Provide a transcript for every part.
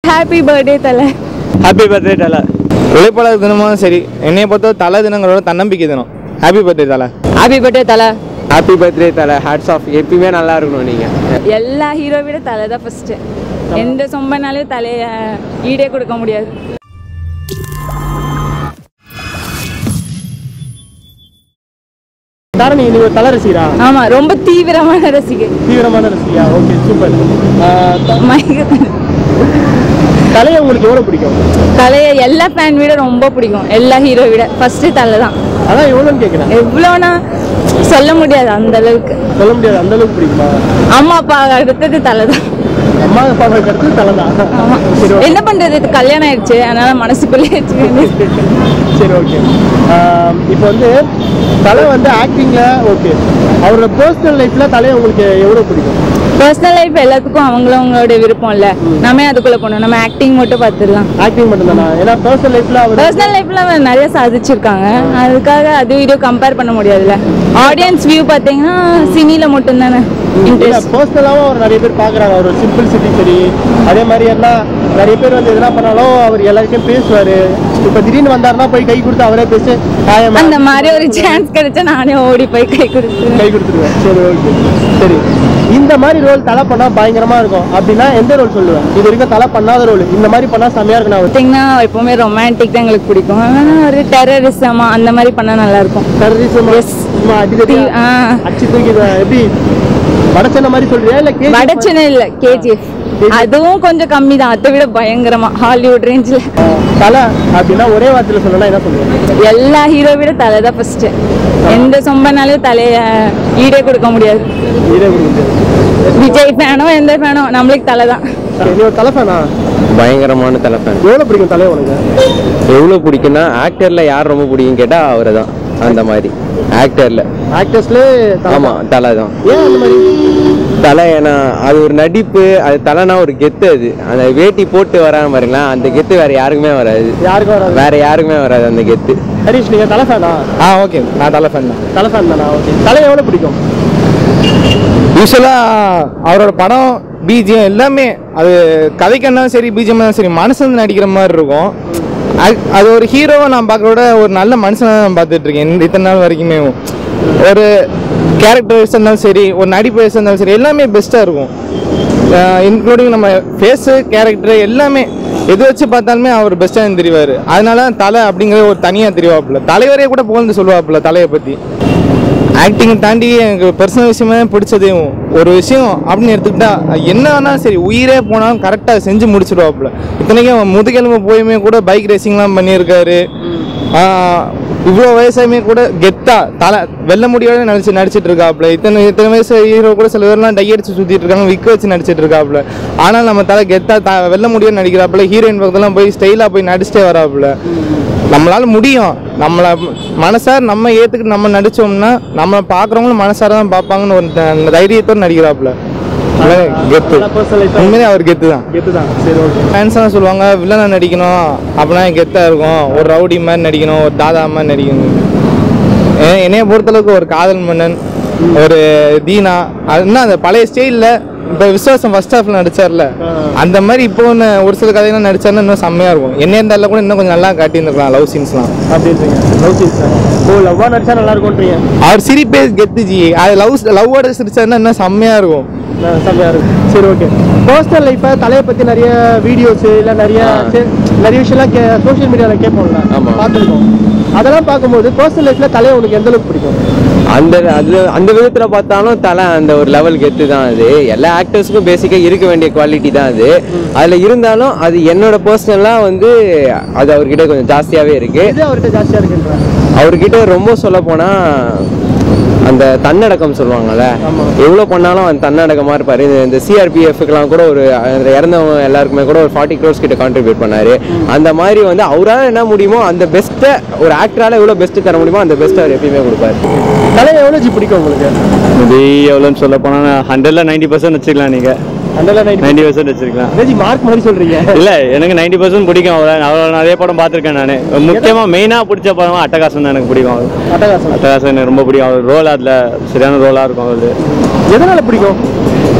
Happy birthday Thala happy birthday Thala உழைப்பாளர் தினமும் சரி என்னைய பொறுத்த தலை தினங்களோட தன்னம்பிக்கை தினம் happy birthday Thala happy birthday Thala happy birthday Thala hats off எப்பயுமே நல்லா இருக்கணும் நீங்கள் எல்லா ஹீரோ விட தலை தான் ஃபர்ஸ்ட் எந்த சொம்பனாலையும் தலைய ஈடே கொடுக்க முடியாது தாரணி நீ ஒரு தலை ரசிகரா ஆமா ரொம்ப தீவிரமான ரசிகை தீவிரமான ரசிகா ஓகே சூப்பர் மயக்க தலையை உங்களுக்கு எவ்வளோ பிடிக்கும் தலையை எல்லா ஃபேன் விட ரொம்ப பிடிக்கும் எல்லா ஹீரோ விட ஃபர்ஸ்ட் தலை தான் அதான் எவ்வளோன்னு கேட்குறேன் எவ்வளோனா சொல்ல முடியாது அந்த அளவுக்கு சொல்ல முடியாது அந்த அளவுக்கு பிடிக்குமா அம்மா அப்பா அடுத்தது தலை தான் அம்மா அப்பாவுக்கு அடுத்து தலை தான் ஆமா சரி okay. என்ன பண்றது இது கல்யாணம் ஆயிடுச்சு அதனால மனசுக்குள்ளே வச்சுக்க வேண்டியது. சரி ஓகே இப்போ வந்து தலை வந்து ஆக்டிங்கில் ஓகே அவரோட பர்சனல் லைஃப்பில் தலையை உங்களுக்கு எவ்வளோ பிடிக்கும் பர்சனல் லைஃப் எல்லாத்துக்கும் அவங்களவங்களோட விருப்பம் இல்ல நம்ம ஏன் அதுக்குள்ள போகணும் நம்ம ஆக்டிங் மட்டும் பார்த்துடலாம் ஆக்டிங் மட்டும்தானா ஏன்னா பர்சனல் லைஃப்பில் அவர் பர்சனல் லைஃப்ல அவன் நிறைய சாதிச்சிருக்காங்க அதுக்காக அது வீடியோ கம்பேர் பண்ண முடியாதுல்ல ஆடியன்ஸ் வியூ பார்த்தீங்கன்னா சினில மட்டும் தானே இன்ட்ரெஸ்ட் பர்சனலாகவும் அவர் நிறைய பேர் பார்க்குறாங்க அவர் சிம்பிள்சிட்டி சரி அதே மாதிரி எல்லாம் நிறைய பேர் வந்து எதனா பண்ணாலும் அவர் எல்லாருக்கும் பேசுவார் இப்போ திடீர்னு வந்தாருன்னா போய் கை கொடுத்து அவரே பேசி ஹாயம்மா அந்த மாதிரி ஒரு சான்ஸ் கிடைச்சா நானே ஓடி போய் கை கொடுத்துருவேன் கை கொடுத்துருவேன் சரி ஓகே சரி இந்த மாதிரி ரோல் தலை பண்ணால் பயங்கரமாக இருக்கும் அப்படின்னா எந்த ரோல் சொல்லுவேன் இது வரைக்கும் தலை பண்ணாத ரோல் இந்த மாதிரி பண்ணால் செம்மையாக இருக்கும் நான் பார்த்தீங்கன்னா எப்பவுமே ரொமான்டிக் தான் எங்களுக்கு பிடிக்கும் ஆனா ஒரு டெரரிசமா அந்த மாதிரி பண்ணா நல்லா இருக்கும் டெரரிசம் அடிக்கடி ஆ. அடிச்சு தூக்கி இதை எப்படி வடச்சென்ன மாதிரி சொல்றியா இல்லை கே வடச்சனை இல்ல கேஜிஎஃப் அதுவும் கொஞ்சம் கம்மி தான் அதை விட பயங்கரமா ஹாலிவுட் ரேஞ்சில் தலை அப்படின்னா ஒரே வார்த்தையில் சொல்லணும்னா என்ன சொல்லுவேன் எல்லா ஹீரோ விட தலை தான் ஃபர்ஸ்ட் எந்த சொம்பனாலையும் தலைய ஈடே கொடுக்க முடியாது இதே கொடுக்குது விஜய் ஃபேனோ எந்த ஃபேனோ நம்மளுக்கு தலை தான் நீ ஒரு தலை ஃபேனா பயங்கரமான தலை ஃபேன் எவ்வளோ பிடிக்கும் தலையை உனக்கு எவ்வளோ பிடிக்கும்னா ஆக்டரில் யார் ரொம்ப பிடிக்கும் கேட்டால் அவரை தான் அந்த மாதிரி ஆக்டரில் ஆக்டர்ஸ்லேயே ஆமாம் தலை தான் ஏன் அந்த மாதிரி தலை ஏன்னா அது ஒரு நடிப்பு அது தலைனா ஒரு கெத்து அது அந்த வேட்டி போட்டு வராம பாருங்களா அந்த கெத்து வேற யாருக்குமே வராது யாருக்கும் வராது வேற யாருக்குமே வராது அந்த கெத்து ஹரிஷ் நீங்கள் தலை ஃபேனா ஆ ஓகே நான் தலை ஃபேன் தான் தலை ஃபேன் தானா ஓகே தலை எவ்வளோ பிடிக்கும் யூஸ்வலாக அவரோட படம் பிஜிஎம் எல்லாமே அது கதைக்கன்னாலும் சரி பிஜிஎம் சரி மனுஷன் நடிக்கிற மாதிரி இருக்கும் அது- அது ஒரு ஹீரோவை நான் பார்க்கற விட ஒரு நல்ல மனுஷனை நான் பார்த்துட்டு இருக்கேன் இந்த இத்தனை நாள் வரைக்குமே ஒரு கேரக்டர் வைஸ் இருந்தாலும் சரி ஒரு நடிப்பு வைஸ் இருந்தாலும் சரி எல்லாமே பெஸ்ட்டாக இருக்கும் இன்க்ளூடிங் நம்ம ஃபேஸு கேரக்டர் எல்லாமே எது வச்சு பார்த்தாலுமே அவர் பெஸ்ட்டாக தெரிவார் அதனால தான் தலை அப்படிங்கிற ஒரு தனியாக தெரிவாப்புல தலைவரே கூட புகழ்ந்து சொல்லுவாப்புல தலையை பற்றி ஆக்டிங்கை தாண்டி எனக்கு பர்சனல் விஷயமே பிடிச்சதே ஒரு விஷயம் அப்படின்னு எடுத்துக்கிட்டா அது என்ன வேணாலும் சரி உயிரே போனாலும் கரெக்டாக செஞ்சு முடிச்சிடுவாப்புல இத்தனைக்கும் அவன் முதுகெலும்பு போயுமே கூட பைக் ரேசிங்லாம் பண்ணியிருக்காரு இவ்வளோ வயசாயுமே கூட கெத்தா தலை வெல்ல முடியாத நடிச்சு நடிச்சிட்டு இருக்காப்புல இத்தனை இத்தனை வயசு ஹீரோ கூட சில பேர்லாம் டை அடிச்சு சுற்றிட்டு இருக்காங்க விக்க வச்சு நடிச்சிட்டு இருக்காப்புல ஆனால் நம்ம தலை கெத்தா த வெல்ல முடியாத நடிக்கிறாப்புல ஹீரோயின் பக்கத்துலாம் போய் ஸ்டைலாக போய் நடிச்சிட்டே வராப்புல நம்மளால முடியும் நம்மளை மனசார நம்ம ஏத்துக்கிட்டு நம்ம நடிச்சோம்னா நம்ம பார்க்குறவங்களும் மனசார தான் பார்ப்பாங்கன்னு ஒரு த- அந்த தைரியத்தோடு நடிக்கிறாப்புல அதனால கெத்து நல்ல personal life. உண்மையிலே அவர் கெத்து தான் கெத்து தான் சரி ஓகே ஃபேன்ஸ்லாம் சொல்லுவாங்க வில்லனை நடிக்கணும் அப்படின்னா கெத்தா இருக்கும் ஒரு ரவுடி மாதிரி நடிக்கணும் ஒரு தாதா மாதிரி நடிக்கணும் ஏன் என்னைய பொறுத்தளவுக்கு ஒரு காதல் மன்னன் ஒரு தீனா அது என்ன அந்த பழைய ஸ்டைலில் இப்போ விஸ்வாசம் ஃபர்ஸ்ட் ஹாஃப்ல நடிச்சார்ல அந்த மாதிரி இப்போ ஒன்று ஒரு சில கதையெல்லாம் நடிச்சாருன்னா இன்னும் செம்மையாக இருக்கும் என்ன இருந்தாலும் கூட இன்னும் கொஞ்சம் நல்லா காட்டியிருந்துருக்கலாம் லவ் சீன்ஸ்லாம் அப்படின்றீங்க லவ் சீன்ஸ் ஓ லவ்வாக நடிச்சா நல்லா இருக்கும்ன்றீங்க அவர் சிரிப்பே கெத்து ஜி அது லவ் லவ்வோட சிரிச்சாருன்னா இன்னும் செம்மையாக இருக்கும் நான் செம்மையா இருக்கு சரி ஓகே பர்சனல் லைஃப்பை தலையை பற்றி நிறைய வீடியோஸ் இல்லை நிறைய சே- நிறைய விஷயம்லாம் கே சோஷியல் மீடியாவில் கேட்போம்ல ஆமா. பார்த்துருக்கோம் அதெல்லாம் பார்க்கும்போது பர்சனல் லைஃப்பில் தலையை உனக்கு எந்த அளவுக்கு பிடிக்கும் அந்த அது அந்த விதத்தில் பார்த்தாலும் தலை அந்த ஒரு லெவல் கெத்து தான் அது எல்லா ஆக்டர்ஸுக்கும் பேசிக்காக இருக்க வேண்டிய குவாலிட்டி தான் அது அதில் இருந்தாலும் அது என்னோட பர்சனலாக வந்து அது அவர்கிட்ட கொஞ்சம் ஜாஸ்தியாகவே இருக்குது இது அவர்கிட்ட ஜாஸ்தியாக இருக்குன்ற அவர்கிட்ட ரொம்ப சொல்ல போனா அந்த தன்னடக்கம் சொல்லுவாங்கல்ல எவ்வளோ பண்ணாலும் அந்த தன்னடக்கமாக இருப்பார் இந்த இந்த சிஆர்பிஎஃப்க்குலாம் கூட ஒரு அந்த இறந்தவங்க எல்லாருக்குமே கூட ஒரு ஃபார்ட்டி க்ரோர்ஸ் கிட்ட கான்ட்ரிபியூட் பண்ணாரு அந்த மாதிரி வந்து அவரால் என்ன முடியுமோ அந்த பெஸ்ட்டை ஒரு ஆக்டரால் எவ்வளோ பெஸ்ட்டு தர முடியுமோ அந்த பெஸ்ட்டை அவர் எப்பயுமே கொடுப்பாரு தலையை எவ்வளோ ஜி பிடிக்கும் உங்களுக்கு இது எவ்வளோன்னு சொல்ல போனால் ஹண்ட்ரட்ல நைன்டி பர்சன்ட் வச்சுக்கலாம் நீங்கள் ஹண்ட்ரட் நைன்டி நைன்டி பர்சன்ட் வச்சுக்கலாம் ஜி மார்க் மாதிரி சொல்கிறீங்க இல்லை எனக்கு நைன்டி பர்சன்ட் பிடிக்கும் அவ்வளோ அவ்வளோ நிறைய படம் பார்த்துருக்கேன் நான் முக்கியமாக மெயினாக பிடிச்ச படம் அட்டகாசம் தான் எனக்கு பிடிக்கும் அவர் அட்டகாசம் அட்டகாசம் எனக்கு ரொம்ப பிடிக்கும் அவர் ரோல் அதில் சரியான ரோலாக இருக்கும் அவரு எதனால் பிடிக்கும்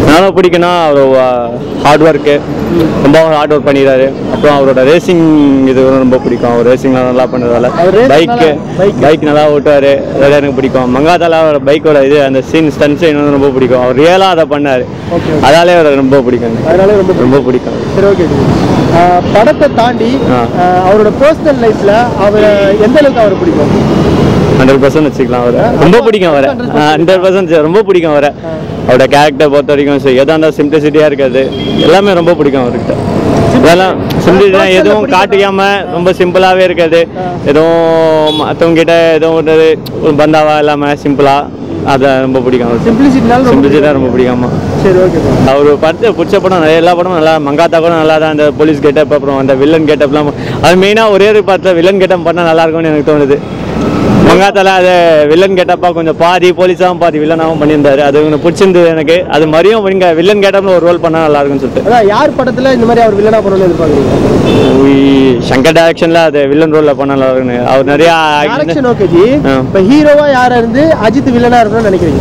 அதனால பிடிக்கும்னா அவர் ஹார்ட் ஒர்க்கு ரொம்ப ஹார்ட் ஒர்க் பண்ணிடுறாரு அப்புறம் அவரோட ரேசிங் இது ரொம்ப பிடிக்கும் அவர் ரேசிங் நல்லா பண்ணுறதால அவர் race பைக்கு நல்லா- bike. பைக் நல்லா ஓட்டுவார் அதெல்லாம் எனக்கு பிடிக்கும் மங்காத்தால அவர் பைக்கோட இது அந்த சீன் ஸ்டன் சீன் வந்து ரொம்ப பிடிக்கும் அவர் ரியலாக அதை பண்ணார் Okay. அதாலே அவருக்கு ரொம்ப பிடிக்கும் எனக்கு. அதனால ரொம்ப பிடிக்கும். ரொம்ப பிடிக்கும் சரி ஓகே படத்தை தாண்டி ஆ. ஆஹ் அவரோட பர்சனல் லைஃப்ல அவரை எந்த அளவுக்கு அவர் பிடிக்கும் ஹண்ட்ரட் பர்சன்ட் வச்சுக்கலாம் அவரை ரொம்ப பிடிக்கும் அவரை ஹண்ட்ரட் பர்சன்ட் ரொம்ப பிடிக்கும் அவரை அவரோட கேரக்டர் பொறுத்த வரைக்கும் சரி எதாக இருந்தாலும் சிம்பிளிசிட்டியாக இருக்காது எல்லாமே ரொம்ப பிடிக்கும் அவர்கிட்ட இதெல்லாம் சிம்பிளிசிட்டி எதுவும் காட்டிக்காம ரொம்ப சிம்பிளாகவே இருக்காது எதுவும் மற்றவங்க கிட்ட எதுவும் ஒரு ஒரு பந்தாவா இல்லாமல் சிம்பிளாக அதை ரொம்ப பிடிக்கும் அவருக்கு சிம்பிளிசிட்டினால ரொம்ப சிம்பிளிசிட்டி தான் ரொம்ப பிடிக்காமா சரி ஓகே அவர் படத்தை பிடிச்ச படம் நிறைய எல்லா படமும் நல்லா மங்காத்தா கூட நல்லா தான் அந்த போலீஸ் கெட்டப் அப்புறம் அந்த வில்லன் கெட்டப்லாம் அது மெயினாக ஒரே ஒரு படத்தில் வில்லன் கெட்டப் பண்ணால் நல்லா இருக்கும்னு எனக்கு தோணுது மங்காத்தால அது வில்லன் கெட்டப்பா கொஞ்சம் பாதி போலீஸாகவும் பாதி வில்லனாகவும் பண்ணியிருந்தாரு அது எனக்கு பிடிச்சிருந்தது எனக்கு அது மாதிரியும் இங்கே வில்லன் கெட்டப்ல ஒரு ரோல் பண்ணால் நல்லா இருக்கும்னு சொல்லிட்டு அதான் யார் படத்துல இந்த மாதிரி அவர் வில்லனா பண்ணணும்னு எதிர்பார்க்குறீங்க உய், சங்கர் டைரக்ஷனில் அது வில்லன் ரோலில் பண்ணால் நல்லா இருக்குன்னு அவர் நிறையா டைரக்ஷன் ஓகே ஜி ஆ. இப்ப ஹீரோவா யாரா இருந்து அஜித் வில்லனா இருக்கணும்னு நினைக்கிறீங்க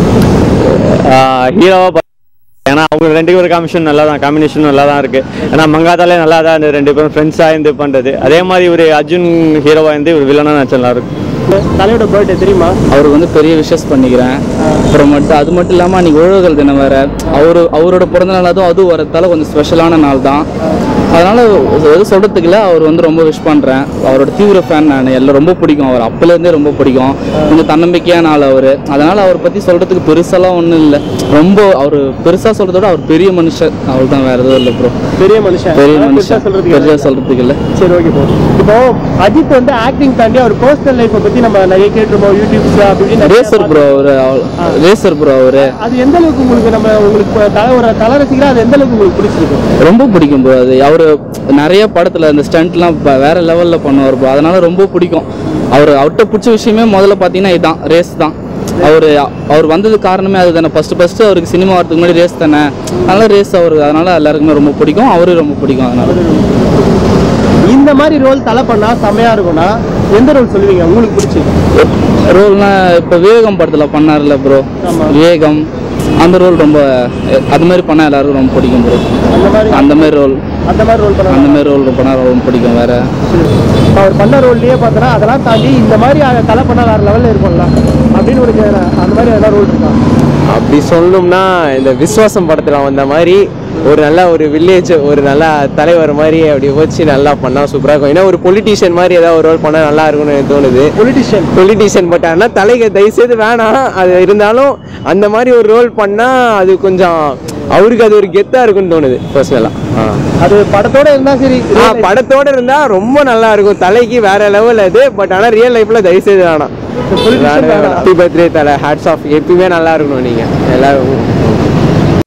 ஹீரோவாக ஏன்னா அவங்க ரெண்டு பேரும் காம்பினேஷன் நல்லா தான் காம்பினேஷன் நல்லா தான் இருக்கு ஏன்னா மங்காத்தாலே நல்லா தான் இந்த ரெண்டு பேரும் ஃப்ரெண்ட்ஸாக இருந்து பண்ணுறது அதே மாதிரி ஒரு அர்ஜுன் ஹீரோவாக இருந்து ஒரு வில்லனாக நினச்சா நல்லா இருக்கும் தலையோட பர்த்டே தெரியுமா அவருக்கு வந்து பெரிய விஷஸ் பண்ணிக்கிறேன் அப்புறம் மட்டும் அது மட்டும் இல்லாமல் அன்றைக்கி உழவுகள் தினம் வேறு அவரு அவரோட பிறந்த நாள் அதுவும் அதுவும் வரதால கொஞ்சம் ஸ்பெஷலான நாள் தான் அதனால் எதுவும் சொல்கிறதுக்கு இல்லை அவர் வந்து ரொம்ப விஷ் பண்ணுறேன் அவரோட தீவிர ஃபேன் நான் எல்லாம் ரொம்ப பிடிக்கும் அவர் அப்போலேருந்தே ரொம்ப பிடிக்கும் கொஞ்சம் தன்னம்பிக்கையான ஆள் அவர் அதனால் அவரை பற்றி சொல்கிறதுக்கு பெருசாலாம் ஒன்றும் இல்லை ரொம்ப அவர் பெருசாக சொல்கிறத விட அவர் பெரிய மனுஷன் அவர் தான் வேறு எதுவும் இல்லை ப்ரோ பெரிய மனுஷன் பெரிய அதான் பெருசா மனுஷன் சொல்றதுக்கு பெருசாக சொல்கிறதுக்கு இல்லை சரி ஓகே ப்ரோ இப்போ அஜித் வந்து ஆக்டிங் தாண்டி அவர் பர்சனல் லைஃப்பை பத்தி நம்ம நிறைய கேட்டிருப்போம் யூடியூப்ஸ் அப்படி இப்படின்னு நிறைய ரேசர் ப்ரோ அவர் ரேசர் ப்ரோ அவர் அது எந்த அளவுக்கு உங்களுக்கு நம்ம உங்களுக்கு இப்ப தலை ஒரு தலை ரசிகரா அது எந்த அளவுக்கு உங்களுக்கு பிடிச்சிருக்கு ரொம்ப பிடிக்கும் ப்ரோ அது அவர் நிறைய படத்தில் அந்த ஸ்டண்ட்லாம் வேற லெவலில் பண்ணுவார் ப்ரோ அதனால ரொம்ப பிடிக்கும் அவர் அவர்கிட்ட பிடிச்ச விஷயமே முதல்ல பார்த்தீங்கன்னா இதுதான் ரேஸ் தான் அவர் அவர் வந்ததுக்கு காரணமே அது தானே ஃபஸ்ட்டு ஃபஸ்ட்டு அவருக்கு சினிமா வரதுக்கு முன்னாடி ரேஸ் தானே அதனால ரேஸ் அவர் அதனால எல்லாருக்குமே ரொம்ப பிடிக்கும் அவரும் ரொம்ப பிடிக்கும் அதனால இந்த மாதிரி ரோல் தலை பண்ணா செமையா இருக்கும்னா எந்த ரோல் சொல்லுவீங்க உங்களுக்கு பிடிச்சி ரோல்னா இப்போ விவேகம் படத்தில் பண்ணார்ல ப்ரோ விவேகம் அந்த ரோல் ரொம்ப அது மாதிரி பண்ணால் எல்லாருக்கும் ரொம்ப பிடிக்கும் ப்ரோ அந்த மாதிரி அந்த மாதிரி ரோல் அந்த மாதிரி ரோல் பண்ணா அந்த மாதிரி ரோல் பண்ணால் ரொம்ப பிடிக்கும் வேற அவர் பண்ண ரோல்லையே பார்த்தோன்னா அதெல்லாம் தாண்டி இந்த மாதிரி அஹ், தலை பண்ணா வேற லெவல்ல இருக்கும்ல அப்படின்னு ஒரு அந்த மாதிரி ஏதாவது ரோல் இருக்கா அப்படி சொல்லணும்னா இந்த விஸ்வாசம் படத்தில் வந்த மாதிரி ஒரு நல்ல ஒரு வில்லேஜ் ஒரு நல்ல தலைவர் மாதிரி அப்படி வச்சு நல்லா பண்ணால் சூப்பராக இருக்கும் ஏன்னா ஒரு பொலிட்டீஷியன் மாதிரி ஏதாவது ஒரு ரோல் பண்ணால் நல்லா இருக்கும்னு எனக்கு தோணுது பொலிட்டிஷியன் பொலிட்டீஷியன் பட் ஆனால் தலைக்கு தயவுசெய்து வேணாம் அது இருந்தாலும் அந்த மாதிரி ஒரு ரோல் பண்ணால் அது கொஞ்சம் அவருக்கு அது ஒரு கெத்தாக இருக்கும்னு தோணுது பர்சனலாக ஆ அது படத்தோட இருந்தா சரி ஆ படத்தோட இருந்தா ரொம்ப நல்லா இருக்கும் தலைக்கு வேற லெவல் அது பட் ஆனா ரியல் லைஃப்ல தயவு செய்து வேணாம் happy birthday Thala hats off எப்பயுமே நல்லா இருக்கணும் நீங்க எல்லாரும்